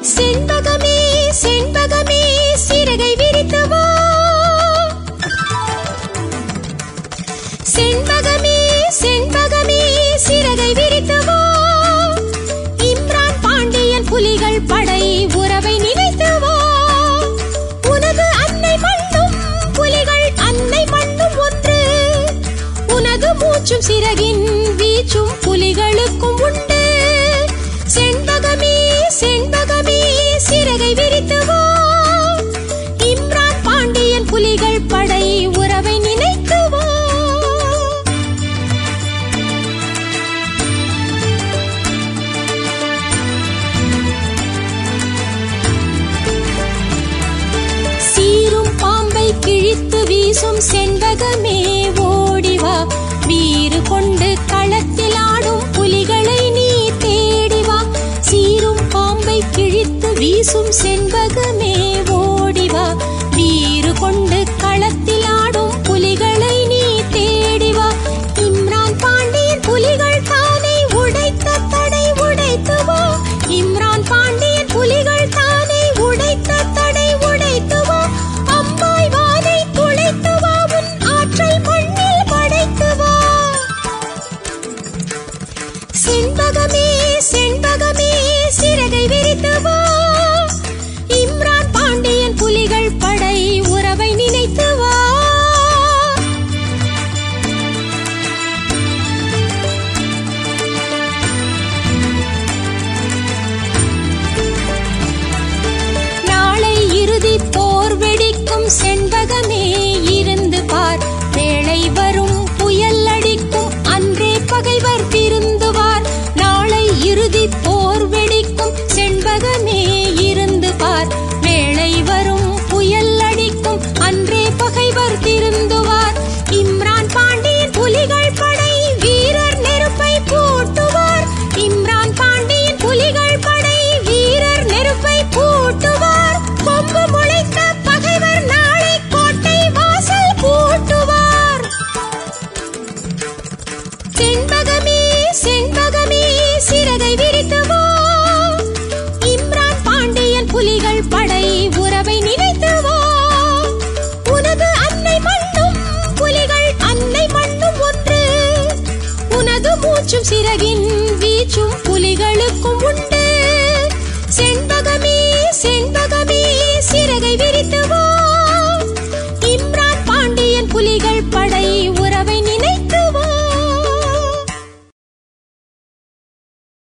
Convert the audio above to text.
செண்பகமே செண்பகமே சிறகை விரித்து வா செண்பகமே செண்பகமே சிறகை விரித்து வா இம்ரான் பாண்டியன் புலிகள் படை உறவை நினைத்து வா உனது அன்னை மண்ணும் புலிகள் அன்னை மண்ணும் ஒன்று உனது மூச்சும் சிறகின் வீச்சும் புலிகளுக்கும் உண்டு செண்பகமே செண்பகமே சிறகை விரித்து வா இம்ரான் பாண்டியன் புலிகள் படை உறவை நினைத்து வா சீரும் பாம்பை கிழித்து வீசும் செண்பகமே ஓடிவா வீறு கொண்டு களத்தில் ஆடும் புலிகளை நீ தேடிவா சீரும் பாம்பை கிழித்து வீசும் செண்பகமே ஓடிவா வீறு கொண்டு களத்தில் ஆடும் புலிகளை நீ தேடிவா இம்ரான் பாண்டியன் புலிகள் தானே உடைத்த தடை உடைத்து வா இம்ரான் பாண்டியன் புலிகள் தானே உடைத்த தடை உடைத்து வா அம்பாய் வானை துளைத்து வா உன் ஆற்றல் மண்ணில் படைத்து வா செண்பகமே செண்பகமே சிறகை விரித்து வா இம்ரான் பாண்டியன் புலிகள் படை உறவை நினைத்து வா நாளை இறுதி போர் வெடிக்கும் செண்பகமே